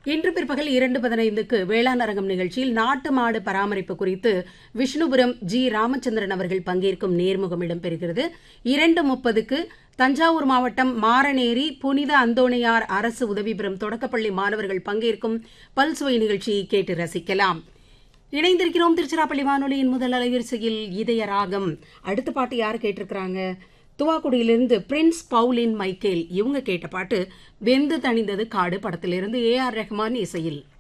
இன்று பிற்பகல் இரண்டு பதினைந்துக்கு வேளாண் அரங்கம் நிகழ்ச்சியில் நாட்டு மாடு பராமரிப்பு குறித்து விஷ்ணுபுரம் ஜி ராமச்சந்திரன் அவர்கள் பங்கேற்கும் நேர்முகம் இடம்பெறுகிறது இரண்டு முப்பதுக்கு தஞ்சாவூர் மாவட்டம் மாரநேரி புனித அந்தோணியார் அரசு உதவி பெறும் தொடக்கப்பள்ளி மாணவர்கள் பங்கேற்கும் பல்சுவை நிகழ்ச்சியை கேட்டு ரசிக்கலாம் இணைந்திருக்கிறோம் திருச்சிராப்பள்ளி வானொலியின் முதல் அலைவரிசையில் இதய ராகம் அடுத்த பாட்டு யார் கேட்டிருக்கிறாங்க துவாக்குடியிலிருந்து பிரின்ஸ் பவுலின் மைக்கேல் இவங்க கேட்ட பாட்டு வெந்து தணிந்தது காடு படத்திலிருந்து ஏ ஆர் ரஹ்மான் இசையில்